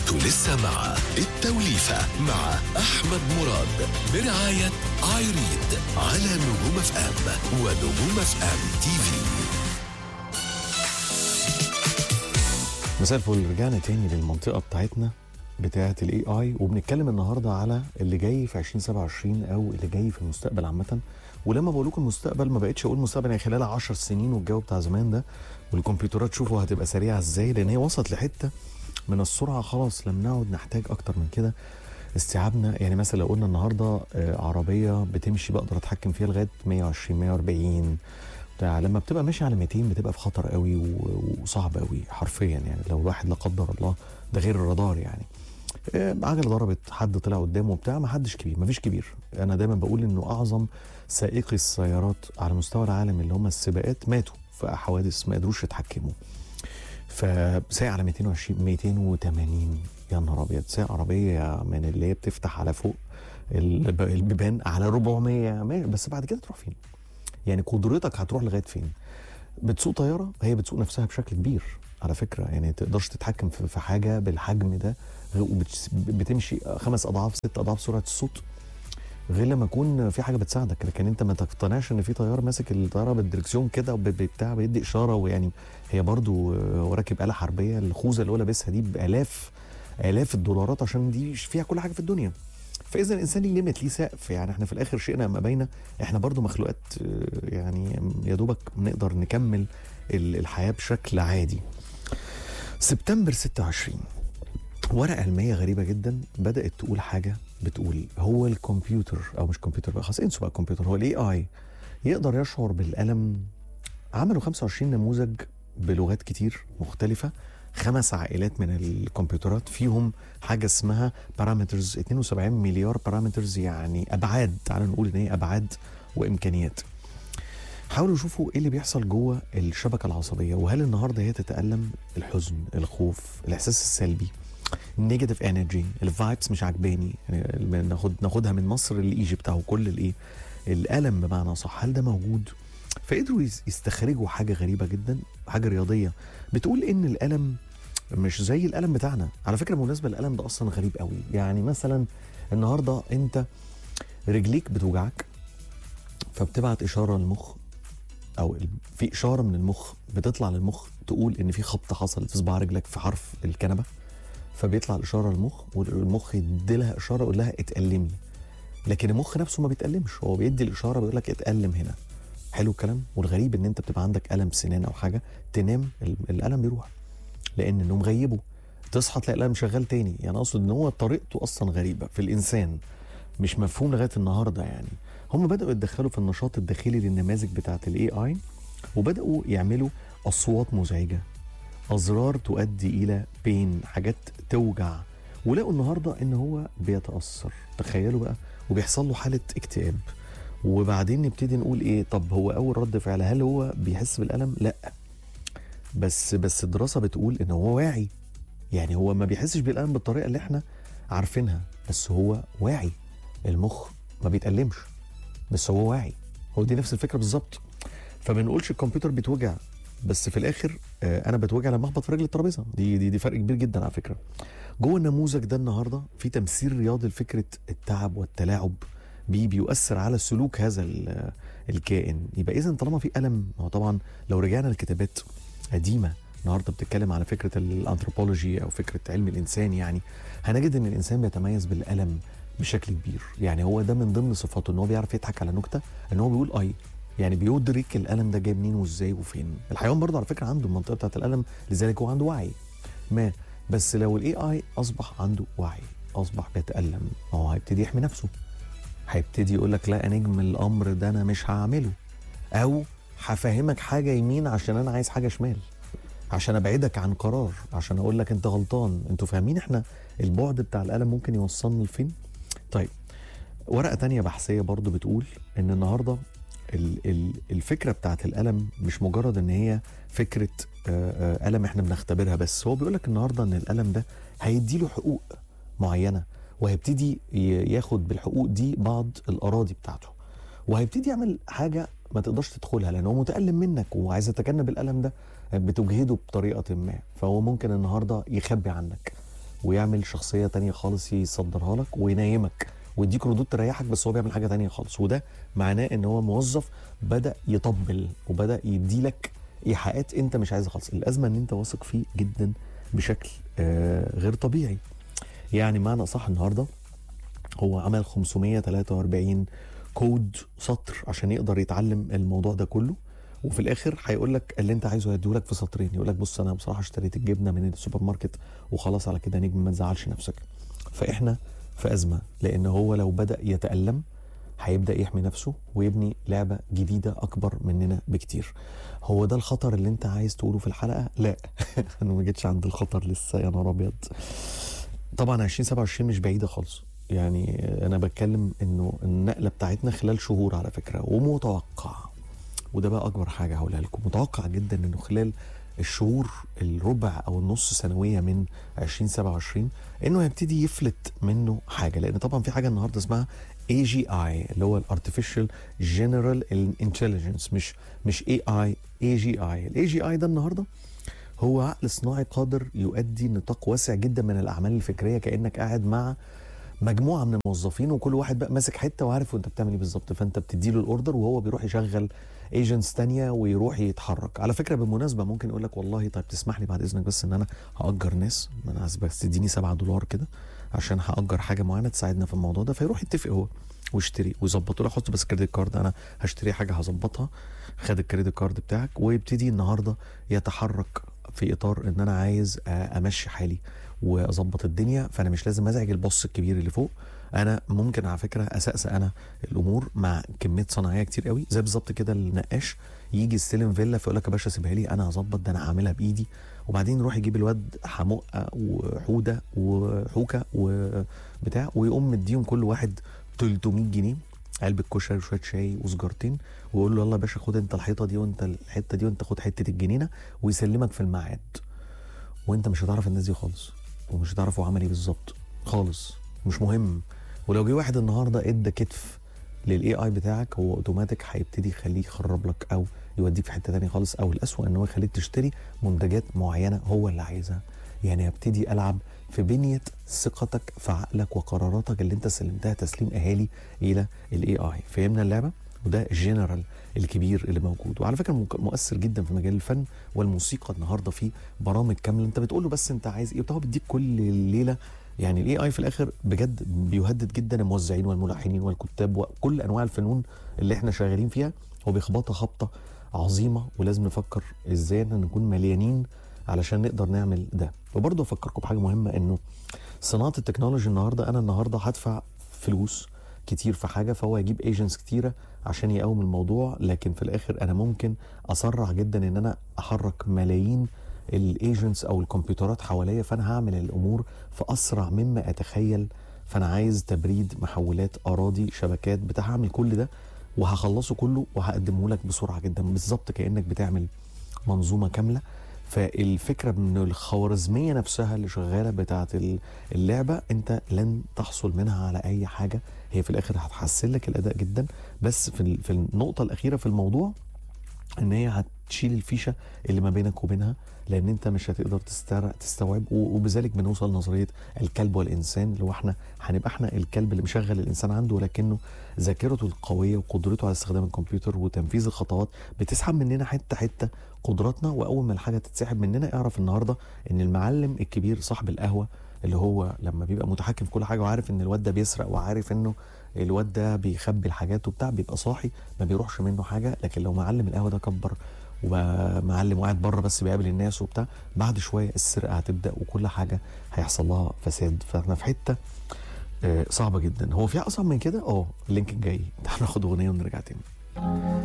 انتوا لسه مع التوليفة مع أحمد مراد برعاية ايريد على نجوم اف ام ونجوم اف ام تي في مساء الفل رجعنا تاني للمنطقه بتاعتنا بتاعه الاي اي وبنتكلم النهارده على اللي جاي في 2027 او اللي جاي في المستقبل عامه ولما بقول لكم المستقبل ما بقتش اقول مستقبل يعني خلال 10 سنين والجو بتاع زمان ده والكمبيوترات شوفوا هتبقى سريعه ازاي لان هي وصلت لحته من السرعه خلاص لم نعد نحتاج اكتر من كده استيعابنا يعني مثلا لو قلنا النهارده آه، عربيه بتمشي بقدر اتحكم فيها لغايه 120 140 بتاع لما بتبقى ماشي على 200 بتبقى في خطر قوي و- وصعب قوي حرفيا يعني لو الواحد لا قدر الله ده غير الرادار يعني آه، عجله ضربت حد طلع قدامه بتاع ما حدش كبير ما فيش كبير انا دايما بقول انه اعظم سائقي السيارات على مستوى العالم اللي هم السباقات ماتوا في حوادث ما قدروش يتحكموا فسايق على 220 280 يا نهار ابيض سايق عربيه من اللي هي بتفتح على فوق الب- البيبان على 400 ماشي، بس بعد كده تروح فين؟ يعني قدرتك هتروح لغايه فين؟ بتسوق طياره هي بتسوق نفسها بشكل كبير على فكره يعني تقدرش تتحكم في في حاجه بالحجم ده وبتس- بتمشي خمس اضعاف ست اضعاف سرعه الصوت غير لما يكون في حاجه بتساعدك لكن انت ما تقتنعش ان في طيار ماسك الطياره بالدركسيون كده وبتاع بيدي اشاره ويعني هي برضو آه، هو راكب اله حربيه الخوذه اللي هو لابسها دي بالاف الاف الدولارات عشان دي فيها كل حاجه في الدنيا فاذا الانسان ليه ليميت ليه سقف يعني احنا في الاخر شئنا ام ابينا احنا برضو مخلوقات آه، يعني يا دوبك نقدر نكمل ال- الحياه بشكل عادي سبتمبر 26 ورقه علميه غريبه جدا بدات تقول حاجه بتقول هو الكمبيوتر او مش كمبيوتر بقى خلاص انسوا بقى الكمبيوتر هو الاي اي يقدر يشعر بالالم عملوا 25 نموذج بلغات كتير مختلفه خمس عائلات من الكمبيوترات فيهم حاجه اسمها بارامترز 72 مليار بارامترز يعني ابعاد تعالوا نقول ان هي ابعاد وامكانيات حاولوا يشوفوا ايه اللي بيحصل جوه الشبكه العصبيه وهل النهارده هي تتالم الحزن الخوف الاحساس السلبي النيجاتيف انرجي الفايبس مش عجباني يعني ناخد ناخدها من مصر لايجيبت او كل الايه الالم بمعنى صح هل ده موجود فقدروا يس- يستخرجوا حاجه غريبه جدا حاجه رياضيه بتقول ان الالم مش زي الالم بتاعنا على فكره بالمناسبه الالم ده اصلا غريب قوي يعني مثلا النهارده انت رجليك بتوجعك فبتبعت اشاره للمخ او ال- في اشاره من المخ بتطلع للمخ تقول ان في خبطه حصلت في صباع رجلك في حرف الكنبه فبيطلع الاشاره للمخ والمخ يدي لها اشاره يقول لها اتألمي لكن المخ نفسه ما بيتألمش هو بيدي الاشاره بيقول لك اتألم هنا حلو الكلام والغريب ان انت بتبقى عندك الم سنان او حاجه تنام ال- الالم بيروح لان النوم غيبه تصحى تلاقي الالم شغال تاني يعني اقصد ان هو طريقته اصلا غريبه في الانسان مش مفهوم لغايه النهارده يعني هم بداوا يتدخلوا في النشاط الداخلي للنماذج بتاعه الاي اي وبداوا يعملوا اصوات مزعجه ازرار تؤدي الى بين حاجات توجع ولقوا النهارده ان هو بيتاثر تخيلوا بقى وبيحصل له حاله اكتئاب وبعدين نبتدي نقول ايه طب هو اول رد فعل هل هو بيحس بالالم لا بس بس الدراسه بتقول ان هو واعي يعني هو ما بيحسش بالالم بالطريقه اللي احنا عارفينها بس هو واعي المخ ما بيتألمش بس هو واعي هو دي نفس الفكره بالظبط فما نقولش الكمبيوتر بيتوجع بس في الاخر آه، انا بتوجع لما اخبط في رجل الترابيزه دي دي دي فرق كبير جدا على فكره جوه النموذج ده النهارده في تمثيل رياضي لفكره التعب والتلاعب بيه بيؤثر على سلوك هذا ال- الكائن يبقى اذا طالما في الم هو طبعا لو رجعنا لكتابات قديمه النهارده بتتكلم على فكره الانثروبولوجي او فكره علم الانسان يعني هنجد ان الانسان بيتميز بالالم بشكل كبير يعني هو ده من ضمن صفاته ان هو بيعرف يضحك على نكته ان هو بيقول اي يعني بيدرك الالم ده جاي منين وازاي وفين الحيوان برضه على فكره عنده المنطقه بتاعت الالم لذلك هو عنده وعي ما بس لو الاي اي اصبح عنده وعي اصبح بيتالم هو هيبتدي يحمي نفسه هيبتدي يقول لك لا يا نجم الامر ده انا مش هعمله او هفهمك حاجه يمين عشان انا عايز حاجه شمال عشان ابعدك عن قرار عشان اقول لك انت غلطان انتوا فاهمين احنا البعد بتاع الالم ممكن يوصلنا لفين طيب ورقه تانية بحثيه برضو بتقول ان النهارده ال- ال- الفكره بتاعت الالم مش مجرد ان هي فكره آه، آه، الم احنا بنختبرها بس هو بيقول لك النهارده ان الالم ده هيدي له حقوق معينه وهيبتدي ي- ياخد بالحقوق دي بعض الاراضي بتاعته وهيبتدي يعمل حاجه ما تقدرش تدخلها لان هو متالم منك وعايز يتجنب الالم ده بتجهده بطريقه ما فهو ممكن النهارده يخبي عنك ويعمل شخصيه تانية خالص يصدرها لك وينيمك ويديك ردود تريحك بس هو بيعمل حاجه تانية خالص وده معناه ان هو موظف بدا يطبل وبدا يديلك ايحاءات انت مش عايزها خالص الازمه ان انت واثق فيه جدا بشكل آه غير طبيعي يعني معنى صح النهارده هو عمل 543 كود سطر عشان يقدر يتعلم الموضوع ده كله وفي الاخر هيقول لك اللي انت عايزه هيديهولك في سطرين يقول لك بص انا بصراحه اشتريت الجبنه من السوبر ماركت وخلاص على كده نجم ما تزعلش نفسك فاحنا في ازمه لان هو لو بدا يتالم هيبدا يحمي نفسه ويبني لعبه جديده اكبر مننا بكتير هو ده الخطر اللي انت عايز تقوله في الحلقه لا انا ما جيتش عند الخطر لسه يا نهار ابيض طبعا 2027 مش بعيده خالص يعني انا بتكلم انه النقله بتاعتنا خلال شهور على فكره ومتوقع وده بقى اكبر حاجه هقولها لكم متوقع جدا انه خلال الشهور الربع او النص سنويه من 2027 انه هيبتدي يفلت منه حاجه لان طبعا في حاجه النهارده اسمها اي جي اي اللي هو الارتفيشال جنرال انتليجنس مش مش اي اي اي جي اي الاي جي اي ده النهارده هو عقل صناعي قادر يؤدي نطاق واسع جدا من الاعمال الفكريه كانك قاعد مع مجموعه من الموظفين وكل واحد بقى ماسك حته وعارف انت بتعمل ايه بالظبط فانت بتدي له الاوردر وهو بيروح يشغل ايجنتس تانية ويروح يتحرك على فكره بالمناسبه ممكن يقول لك والله طيب تسمح لي بعد اذنك بس ان انا هاجر ناس ما انا عايز بس تديني 7 دولار كده عشان هاجر حاجه معينه تساعدنا في الموضوع ده فيروح يتفق هو ويشتري ويظبطوا له حط بس كريدت كارد انا هشتري حاجه هظبطها خد الكريدت كارد بتاعك ويبتدي النهارده يتحرك في اطار ان انا عايز امشي حالي واظبط الدنيا فانا مش لازم ازعج البص الكبير اللي فوق انا ممكن على فكره اسأس انا الامور مع كميه صناعيه كتير قوي زي بالظبط كده النقاش يجي يستلم فيلا فيقول لك يا باشا سيبها لي انا هظبط ده انا هعملها بايدي وبعدين يروح يجيب الواد حمقه وحوده وحوكه وبتاع ويقوم مديهم كل واحد 300 جنيه علبة كشري وشوية شاي وسجارتين ويقول له يلا يا باشا خد انت الحيطة دي وانت الحتة دي وانت خد حتة الجنينة ويسلمك في الميعاد وانت مش هتعرف الناس دي خالص ومش هتعرف هو عمل ايه بالظبط خالص مش مهم ولو جه واحد النهارده ادى كتف للاي اي بتاعك هو اوتوماتيك هيبتدي يخليه يخرب لك او يوديك في حته تانية خالص او الاسوء ان هو يخليك تشتري منتجات معينه هو اللي عايزها يعني هبتدي العب في بنيه ثقتك في عقلك وقراراتك اللي انت سلمتها تسليم اهالي الى الاي اي فهمنا اللعبه وده الجنرال الكبير اللي موجود وعلى فكره مؤثر جدا في مجال الفن والموسيقى النهارده في برامج كامله انت بتقول له بس انت عايز ايه وهو بيديك كل ليله يعني الاي اي في الاخر بجد بيهدد جدا الموزعين والملحنين والكتاب وكل انواع الفنون اللي احنا شغالين فيها هو بيخبطها خبطه عظيمه ولازم نفكر ازاي ان نكون مليانين علشان نقدر نعمل ده وبرضه افكركم بحاجه مهمه انه صناعه التكنولوجي النهارده انا النهارده هدفع فلوس كتير في حاجه فهو يجيب ايجنتس كتيره عشان يقوم الموضوع لكن في الاخر انا ممكن اسرع جدا ان انا احرك ملايين الايجنتس او الكمبيوترات حواليا فانا هعمل الامور في اسرع مما اتخيل فانا عايز تبريد محولات اراضي شبكات بتاع هعمل كل ده وهخلصه كله وهقدمه لك بسرعه جدا بالظبط كانك بتعمل منظومه كامله فالفكره من الخوارزميه نفسها اللي شغاله بتاعه اللعبه انت لن تحصل منها على اي حاجه هي في الاخر هتحسن لك الاداء جدا بس في في النقطه الاخيره في الموضوع ان هي هتشيل الفيشه اللي ما بينك وبينها لان انت مش هتقدر تستوعب وبذلك بنوصل لنظريه الكلب والانسان اللي هو احنا هنبقى احنا الكلب اللي مشغل الانسان عنده ولكنه ذاكرته القويه وقدرته على استخدام الكمبيوتر وتنفيذ الخطوات بتسحب مننا حته حته قدراتنا واول ما الحاجه تتسحب مننا اعرف النهارده ان المعلم الكبير صاحب القهوه اللي هو لما بيبقى متحكم في كل حاجه وعارف ان الواد ده بيسرق وعارف انه الواد ده بيخبي الحاجات وبتاع بيبقى صاحي ما بيروحش منه حاجه لكن لو معلم القهوه ده كبر ومعلم وقاعد بره بس بيقابل الناس وبتاع بعد شويه السرقه هتبدا وكل حاجه هيحصل لها فساد فاحنا في حته صعبه جدا هو في اصعب من كده اه اللينك الجاي تعال ناخد اغنيه ونرجع تاني